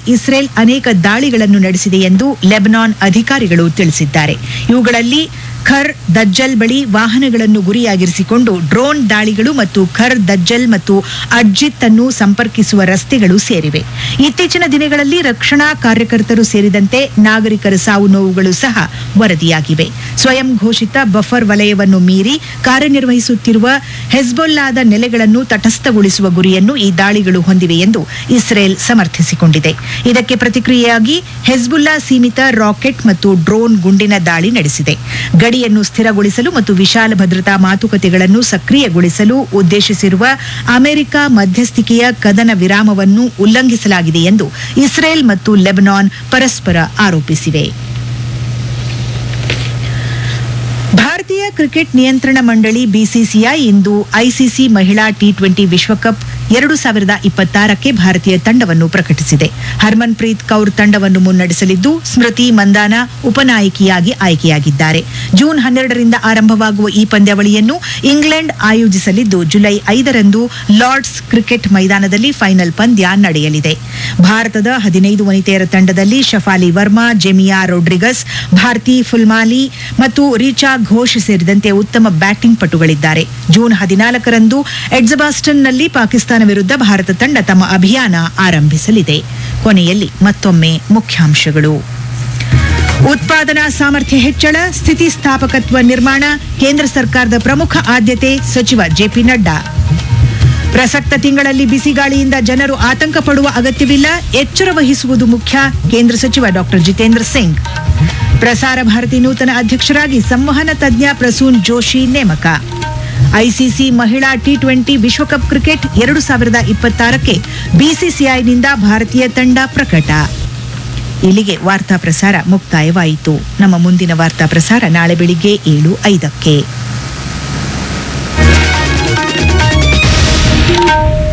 Israel ಅನೇಕ ದಾಳಿಗಳನ್ನು ನಡೆಸಿದೆ ಎಂದು ಲೆಬನಾನ್ ಅಧಿಕಾರಿಗಳು ತಿಳಿಸಿದ್ದಾರೆ ಇವುಗಳಲ್ಲಿ ಖರ್ ದಜ್ಜಲ್ ಬಳಿ ವಾಹನಗಳನ್ನು ಗುರಿಯಾಗಿರಿಸಿಕೊಂಡು ಡ್ರೋನ್ ದಾಳಿಗಳು ಮತ್ತು ಖರ್ ದಜ್ಜಲ್ ಮತ್ತು ಅಡ್ಜಿತ್ ಅನ್ನು ಸಂಪರ್ಕಿಸುವ ರಸ್ತೆಗಳು ಸೇರಿವೆ ಇತ್ತೀಚಿನ ದಿನಗಳಲ್ಲಿ ರಕ್ಷಣಾ ಕಾರ್ಯಕರ್ತರು ಸೇರಿದಂತೆ ನಾಗರಿಕರ ಸಾವು ನೋವುಗಳು ಸಹ ವರದಿಯಾಗಿವೆ ಸ್ವಯಂ ಘೋಷಿತ ಬಫರ್ ವಲಯವನ್ನು ಮೀರಿ ಕಾರ್ಯನಿರ್ವಹಿಸುತ್ತಿರುವ ಹೆಜ್ಬೊಲ್ಲಾದ ನೆಲೆಗಳನ್ನು ತಟಸ್ಥಗೊಳಿಸುವ ಗುರಿಯನ್ನು ಈ ದಾಳಿಗಳು ಹೊಂದಿವೆ ಎಂದು ಇಸ್ರೇಲ್ ಸಮರ್ಥಿಸಿಕೊಂಡಿದೆ ಇದಕ್ಕೆ ಪ್ರತಿಕ್ರಿಯೆಯಾಗಿ ಹೆಜ್ಬುಲ್ಲಾ ಸೀಮಿತ ರಾಕೆಟ್ ಮತ್ತು ಡ್ರೋನ್ ಗುಂಡಿನ ದಾಳಿ ನಡೆಸಿದೆ ಗಡಿಯನ್ನು ಸ್ಥಿರಗೊಳಿಸಲು ಮತ್ತು ವಿಶಾಲ ಭದ್ರತಾ ಮಾತುಕತೆಗಳನ್ನು ಸಕ್ರಿಯಗೊಳಿಸಲು ಉದ್ದೇಶಿಸಿರುವ ಅಮೆರಿಕ ಮಧ್ಯಸ್ಥಿಕೆಯ ಕದನ ವಿರಾಮವನ್ನು ಉಲ್ಲಂಘಿಸಲಾಗಿದೆ ಎಂದು ಇಸ್ರೇಲ್ ಮತ್ತು ಲೆಬನಾನ್ ಪರಸ್ಪರ ಆರೋಪಿಸಿವೆ ಭಾರತೀಯ ಕ್ರಿಕೆಟ್ ನಿಯಂತ್ರಣ ಮಂಡಳಿ ಬಿಸಿಸಿಐ ಇಂದು ಐಸಿಸಿ ಮಹಿಳಾ ಟಿ ಟ್ವೆಂಟಿ ವಿಶ್ವಕಪ್ ಎರಡು ಸಾವಿರದ ಇಪ್ಪತ್ತಾರಕ್ಕೆ ಭಾರತೀಯ ತಂಡವನ್ನು ಪ್ರಕಟಿಸಿದೆ ಹರ್ಮನ್ ಪ್ರೀತ್ ಕೌರ್ ತಂಡವನ್ನು ಮುನ್ನಡೆಸಲಿದ್ದು ಸ್ಮೃತಿ ಮಂದಾನ ಉಪನಾಯಕಿಯಾಗಿ ಆಯ್ಕೆಯಾಗಿದ್ದಾರೆ ಜೂನ್ ಹನ್ನೆರಡರಿಂದ ಆರಂಭವಾಗುವ ಈ ಪಂದ್ಯಾವಳಿಯನ್ನು ಇಂಗ್ಲೆಂಡ್ ಆಯೋಜಿಸಲಿದ್ದು ಜುಲೈ ಐದರಂದು ಲಾರ್ಡ್ಸ್ ಕ್ರಿಕೆಟ್ ಮೈದಾನದಲ್ಲಿ ಫೈನಲ್ ಪಂದ್ಯ ನಡೆಯಲಿದೆ ಭಾರತದ ಹದಿನೈದು ವನಿತೆಯರ ತಂಡದಲ್ಲಿ ಶಫಾಲಿ ವರ್ಮಾ ಜೆಮಿಯಾ ರೊಡ್ರಿಗಸ್ ಭಾರತಿ ಫುಲ್ಮಾಲಿ ಮತ್ತು ರೀಚಾ ಘೋಷ್ ಸೇರಿದಂತೆ ಉತ್ತಮ ಬ್ಯಾಟಿಂಗ್ ಪಟುಗಳಿದ್ದಾರೆ ಜೂನ್ ಹದಿನಾಲ್ಕರಂದು ಎಡ್ಜಬಾಸ್ಟನ್ನಲ್ಲಿ ಪಾಕಿಸ್ತಾನ ವಿರುದ್ಧ ಭಾರತ ತಂಡ ತಮ್ಮ ಅಭಿಯಾನ ಆರಂಭಿಸಲಿದೆ ಕೊನೆಯಲ್ಲಿ ಮತ್ತೊಮ್ಮೆ ಮುಖ್ಯಾಂಶಗಳು ಉತ್ಪಾದನಾ ಸಾಮರ್ಥ್ಯ ಹೆಚ್ಚಳ ಸ್ಥಿತಿಸ್ಥಾಪಕತ್ವ ನಿರ್ಮಾಣ ಕೇಂದ್ರ ಸರ್ಕಾರದ ಪ್ರಮುಖ ಆದ್ಯತೆ ಸಚಿವ ಜೆಪಿ ನಡ್ಡಾ ಪ್ರಸಕ್ತ ತಿಂಗಳಲ್ಲಿ ಬಿಸಿಗಾಳಿಯಿಂದ ಜನರು ಆತಂಕ ಪಡುವ ಅಗತ್ಯವಿಲ್ಲ ಎಚ್ಚರ ವಹಿಸುವುದು ಮುಖ್ಯ ಕೇಂದ್ರ ಸಚಿವ ಡಾಕ್ಟರ್ ಜಿತೇಂದ್ರ ಸಿಂಗ್ ಪ್ರಸಾರ ಭಾರತಿ ನೂತನ ಅಧ್ಯಕ್ಷರಾಗಿ ಸಂವಹನ ತಜ್ಞ ಪ್ರಸೂನ್ ಜೋಶಿ ನೇಮಕ ಐಸಿಸಿ ಮಹಿಳಾ ಟಿ ಟ್ವೆಂಟಿ ವಿಶ್ವಕಪ್ ಕ್ರಿಕೆಟ್ ಎರಡು ಸಾವಿರದ ಇಪ್ಪತ್ತಾರಕ್ಕೆ ಬಿಸಿಸಿಐನಿಂದ ಭಾರತೀಯ ತಂಡ ಪ್ರಕಟ ಇಲ್ಲಿಗೆ ವಾರ್ತಾ ಪ್ರಸಾರ ಮುಕ್ತಾಯವಾಯಿತು ನಮ್ಮ ಮುಂದಿನ ವಾರ್ತಾ ಪ್ರಸಾರ ನಾಳೆ ಬೆಳಿಗ್ಗೆ ಏಳು ಐದಕ್ಕೆ